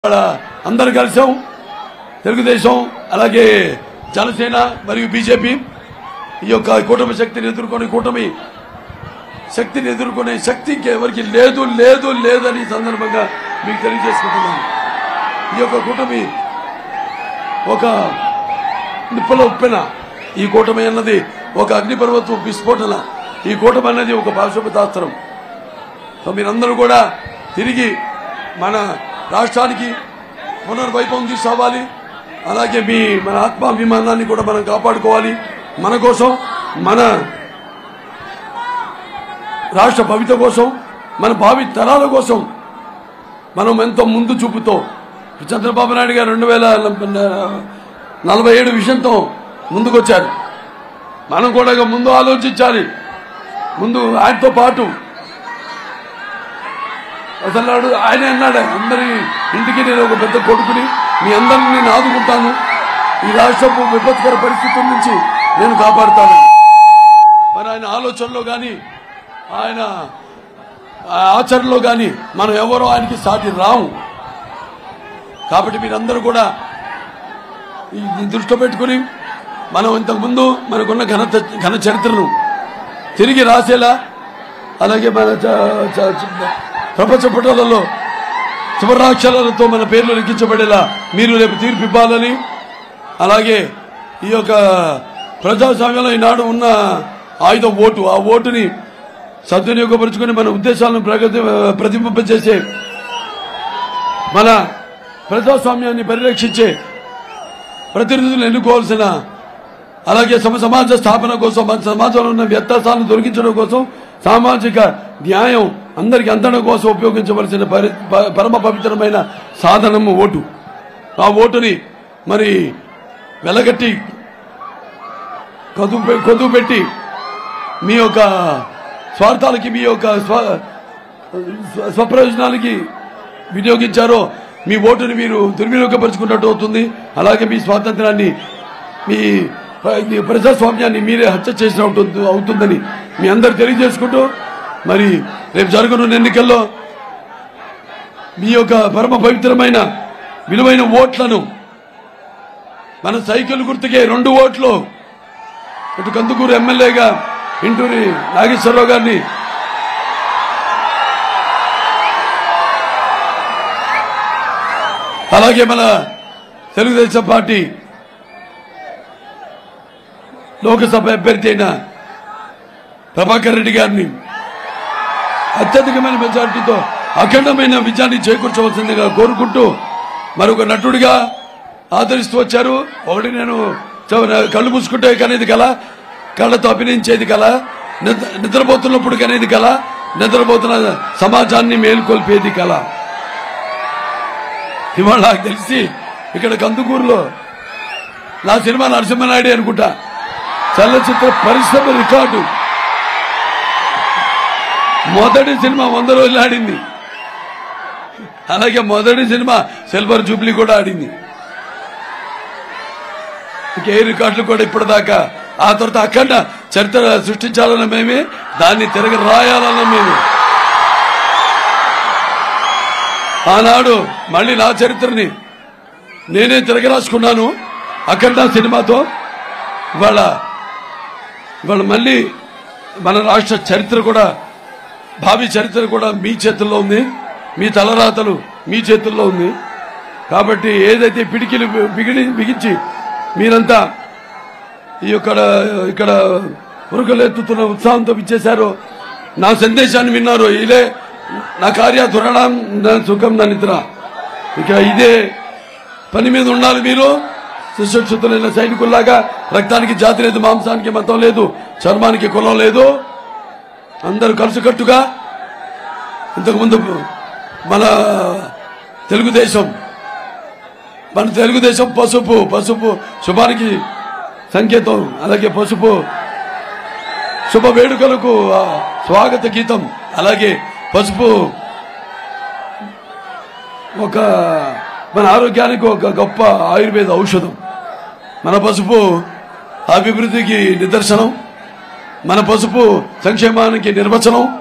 ఇవాళ అందరు కలిసాం తెలుగుదేశం అలాగే జనసేన మరియు బీజేపీ ఈ యొక్క కూటమి శక్తిని ఎదుర్కొని కూటమి శక్తిని ఎదుర్కొనే శక్తి ఇంకెవరికి లేదు లేదు లేదని ఈ సందర్భంగా మీకు తెలియజేసుకుంటున్నాను ఈ యొక్క కూటమి ఒక నిప్పుల ఉప్పెన ఈ కూటమి అన్నది ఒక అగ్నిపర్వతం విస్ఫోటన ఈ కూటమి అన్నది ఒక పాశుపతాస్త్రం సో మీరందరూ కూడా తిరిగి మన రాష్ట్రానికి పునర్వైభవం తీసుకురావాలి అలాగే మీ మన ఆత్మాభిమానాన్ని కూడా మనం కాపాడుకోవాలి మన కోసం మన రాష్ట్ర భవిత కోసం మన భావి తరాల కోసం మనం ఎంతో ముందు చూపుతో చంద్రబాబు నాయుడు గారు రెండు వేల నలభై ఏడు విషయంతో ముందుకొచ్చారు మనం కూడా ఇక ముందు ఆలోచించాలి ముందు ఆయనతో పాటు అసలు నాడు ఆయన అన్నాడు అందరి ఇంటికి నేను ఒక పెద్ద కొడుకుని మీ అందరిని నేను ఆదుకుంటాను ఈ రాష్ట్రపు విపత్కర పరిస్థితుల నుంచి నేను కాపాడుతాను మరి ఆయన ఆలోచనలో కానీ ఆయన ఆ ఆచరణలో కానీ మనం ఎవరో ఆయనకి సాటి రాము కాబట్టి మీరందరూ కూడా ఈ దృష్టిలో పెట్టుకుని మనం ఇంతకుముందు మనకున్న ఘన ఘన చరిత్రను తిరిగి రాసేలా అలాగే మన చ- చ- చ- ప్రపంచ పటాలలో శుభరాక్షరాలతో మన పేర్లు లిఖించబడేలా మీరు రేపు తీర్పు ఇవ్వాలని అలాగే ఈ యొక్క ప్రజాస్వామ్యంలో ఈనాడు ఉన్న ఆయుధ ఓటు ఆ ఓటుని సద్వినియోగపరుచుకుని మన ఉద్దేశాలను ప్రగతి ప్రతిబింబింపజేసే మన ప్రజాస్వామ్యాన్ని పరిరక్షించే ప్రతినిధులు ఎన్నుకోవాల్సిన అలాగే సమ సమాజ స్థాపన కోసం మన సమాజంలో ఉన్న వ్యత్యాసాలను తొలగించడం కోసం సామాజిక న్యాయం అందరికి అందడం కోసం ఉపయోగించవలసిన పరి- ప- పరమ పవిత్రమైన సాధనము ఓటు ఆ ఓటుని మరి వెలగట్టి కదువు పె- కొదువు పెట్టి మీ యొక్క స్వార్థాలకి మీ యొక్క స్వ స్వ- స్వప్రయోజనాలకి వినియోగించారో మీ ఓటుని మీరు దుర్వినియోగపరుచుకున్నట్టు అవుతుంది అలాగే మీ స్వాతంత్రాన్ని మీ మీ ప్రజాస్వామ్యాన్ని మీరే హత్య చేసిన అవుతుంది- అవుతుందని మీ అందరు తెలియజేసుకుంటూ మరి రేపు జరగనున్న ఎన్నికల్లో మీ యొక్క పరమ పవిత్రమైన విలువైన ఓట్లను మన సైకిల్ గుర్తుకే రెండు ఓట్లు ఇటు కందుకూరు ఎమ్మెల్యేగా ఇంటూరి నాగేశ్వరరావు గారిని అలాగే మన తెలుగుదేశం పార్టీ లోకసభ అభ్యర్థి అయిన ప్రభాకర్ రెడ్డి గారిని అత్యధికమైన మెజారిటీతో అఖండమైన విజయాన్ని చేకూర్చవలసిందిగా కోరుకుంటూ మరొక నటుడిగా ఆదరిస్తూ వచ్చారు ఒకటి నేను చ- కళ్ళు మూసుకుంటే కనేది కల కళ్ళతో అభినయించేది కల నిద్ర నిద్రపోతున్నప్పుడు కనేది కల నిద్రపోతున్న సమాజాన్ని మేల్కొల్పేది కల ఇవాళ నాకు తెలిసి ఇక్కడ కందుకూరులో నా సినిమా నరసింహనాయుడు అనుకుంటా చలనచిత్ర పరిశ్రమ రికార్డు మొదటి సినిమా వంద రోజులు ఆడింది అలాగే మొదటి సినిమా సిల్వర్ జూబ్లీ కూడా ఆడింది ఇంక ఏ రికార్డులు కూడా ఇప్పటిదాకా ఆ తర్వాత అఖండ చరిత్ర సృష్టించాలన్న మేమే దాన్ని తిరగ రాయాలన్న మేము ఆనాడు మళ్ళీ నా చరిత్రని నేనే తిరగ రాసుకున్నాను అఖండ సినిమాతో ఇవాళ ఇవాళ మళ్ళీ మన రాష్ట్ర చరిత్ర కూడా భావి చరిత్ర కూడా మీ చేతుల్లో ఉంది మీ తలరాతలు మీ చేతుల్లో ఉంది కాబట్టి ఏదైతే పిడికిలు బిగిడి బిగించి మీరంతా ఈ యొక్క ఇక్కడ ఉరుకలెత్తుతున్న ఉత్సాహంతో ఇచ్చేశారో నా సందేశాన్ని విన్నారు ఇదే నా కార్య దురణం నా సుఖం నా నిద్ర ఇక ఇదే పని మీద ఉండాలి మీరు సుశిక్షితులైన సైనికుల్లాగా రక్తానికి జాతి లేదు మాంసానికి మతం లేదు చర్మానికి కులం లేదు అందరూ కలిసికట్టుగా ఇంతకుముందు మన తెలుగుదేశం మన తెలుగుదేశం పసుపు పసుపు శుభానికి సంకేతం అలాగే పసుపు శుభ వేడుకలకు ఆ, స్వాగత గీతం అలాగే పసుపు ఒక మన ఆరోగ్యానికి ఒక గొప్ప ఆయుర్వేద ఔషధం మన పసుపు అభివృద్ధికి నిదర్శనం మన పసుపు సంక్షేమానికి నిర్వచనం